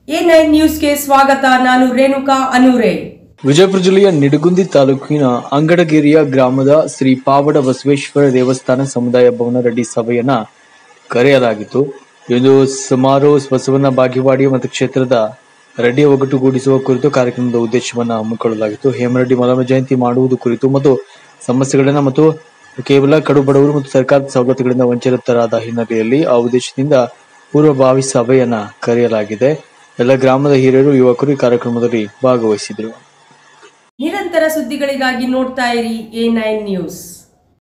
A nine ನ್ಯೂಸ್ಗೆ ಸ್ವಾಗತ ನಾನು ರೇಣುಕಾ ಅನೂರೆ ವಿಜಯಪುರ ಜಿಲ್ಲೆಯ ನಿಡಗುಂದಿ ತಾಲೂಕಿನ ಅಂಗಡಗೇರಿಯ ಗ್ರಾಮದ ಶ್ರೀ ಪಾವಡ ಬಸವೇಶ್ವರ ದೇವಸ್ಥಾನ ಸಮುದಾಯ ಭವನ ರೆಡ್ಡಿ ಸಭೆಯನ್ನ ಕರೆಯಲಾಗಿತ್ತು ಇದು ಸುಮಾರು ಬಸವನ ಬಾಗೇವಾಡಿ ಮತ್ತು ಕ್ಷೇತ್ರದ ರೆಡ್ಡಿ ಒಗ್ಗಟ್ಟುಗೂಡಿಸುವ ಕುರಿತು ಕಾರ್ಯಕ್ರಮದ ಉದ್ದೇಶವನ್ನು ಹಮ್ಮಿಕೊಳ್ಳಲಾಗಿತ್ತು ಹೇಮರೆಡ್ಡಿ ಮಲಮ ಜಯಂತಿ ಮಾಡುವುದು ಕುರಿತು ಮತ್ತು ಸಮಸ್ಯೆಗಳನ್ನ ಮತ್ತು ಕೇವಲ ಕಡು ಬಡವರು ಮತ್ತು ಸರ್ಕಾರದ ಸವಲತ್ತುಗಳಿಂದ ವಂಚಿತರಾದ ಹಿನ್ನೆಲೆಯಲ್ಲಿ ಆ ಉದ್ದೇಶದಿಂದ ಪೂರ್ವಭಾವಿ ಸಭೆಯನ್ನ ಕರೆಯಲಾಗಿದೆ ಎಲ್ಲ ಗ್ರಾಮದ ಹಿರಿಯರು ಯುವಕರು ಈ ಕಾರ್ಯಕ್ರಮದಲ್ಲಿ ಭಾಗವಹಿಸಿದರು ನಿರಂತರ ಸುದ್ದಿಗಳಿಗಾಗಿ ನೋಡ್ತಾ ಇರಿ ಎ ನೈನ್ ನ್ಯೂಸ್